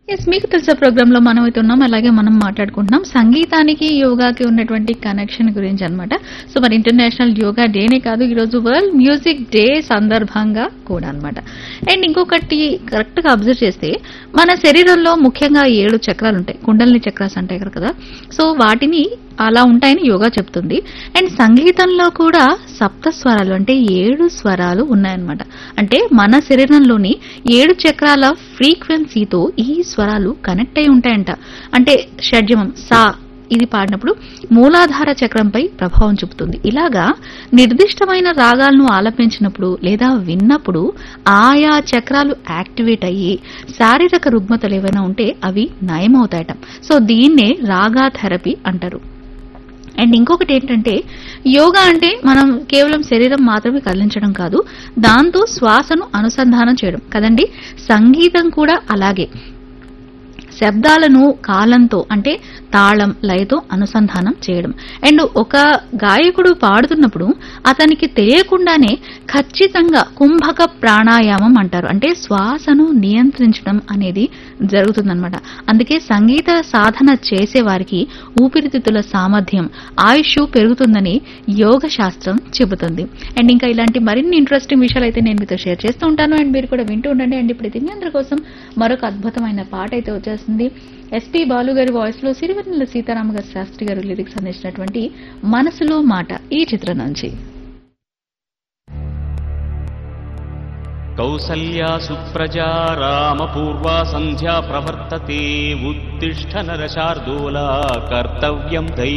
yes మీకు తెలిసే programme లో మనం అయితే ఉన్నాం అలాగే మనం మాట్లాడుకుంటున్నాం సంగీతానికి యోగాకి ఉన్నటువంటి కనెక్షన్ గురించి అన్నమాట సో మరి ఇంటర్నేషనల్ యోగా డేనే కాదు ఈరోజు వరల్డ్ మ్యూజిక్ డే సందర్భంగా కూడా అన్నమాట అండ్ ఇంకొకటి కరెక్ట్ గా అబ్జర్వ్ చేస్తే మన శరీరంలో ముఖ్యంగా ఏడు చక్రాలు ఉంటాయి కుండలిని చక్రాస్ అంటాయి కదా సో వాటిని అలా ఉంటాయని యోగా చెప్తుంది అండ్ సంగీతంలో కూడా సప్త స్వరాలు అంటే ఏడు స్వరాలు ఉన్నాయన్నమాట అంటే మన శరీరంలోని ఏడు చక్రాల ఫ్రీక్వెన్సీతో ఈ స్వరాలు కనెక్ట్ అయి ఉంటాయంట అంటే షడ్జమం సా ఇది పాడినప్పుడు మూలాధార చక్రంపై ప్రభావం చూపుతుంది ఇలాగా నిర్దిష్టమైన రాగాలను ఆలపించినప్పుడు లేదా విన్నప్పుడు ఆయా చక్రాలు యాక్టివేట్ అయ్యి శారీరక రుగ్మతలు ఏవైనా ఉంటే అవి నయమవుతాయట సో దీన్నే రాగా థెరపీ అంటారు అండ్ ఇంకొకటి ఏంటంటే యోగా అంటే మనం కేవలం శరీరం మాత్రమే కదిలించడం కాదు దాంతో శ్వాసను అనుసంధానం చేయడం కదండి సంగీతం కూడా అలాగే శబ్దాలను కాలంతో అంటే తాళం లయతో అనుసంధానం చేయడం అండ్ ఒక గాయకుడు పాడుతున్నప్పుడు అతనికి తెలియకుండానే ఖచ్చితంగా కుంభక ప్రాణాయామం అంటారు అంటే శ్వాసను నియంత్రించడం అనేది జరుగుతుందన్నమాట అందుకే సంగీత సాధన చేసే వారికి ఊపిరితిత్తుల సామర్థ్యం ఆయుష్ పెరుగుతుందని యోగ శాస్త్రం చెబుతుంది అండ్ ఇంకా ఇలాంటి మరిన్ని ఇంట్రెస్టింగ్ విషయాలు అయితే నేను మీతో షేర్ చేస్తూ ఉంటాను అండ్ మీరు కూడా వింటూ ఉండండి అండ్ ఇప్పుడు మీ అందరి కోసం మరొక అద్భుతమైన పాట అయితే వచ్చేస్తుంది ఎస్పి బాలు గారి వాయిస్ లో సిరివెన్నెల సీతారామ గారి శాస్త్రి గారు లిరిక్స్ అందించినటువంటి మనసులో మాట ఈ చిత్రం నుంచి కౌసల్యా సుప్రజా రామపూర్వా సంధ్యా ప్రవర్తతే ఉత్తిష్ట నరశార్దూలా కర్తవ్యం దై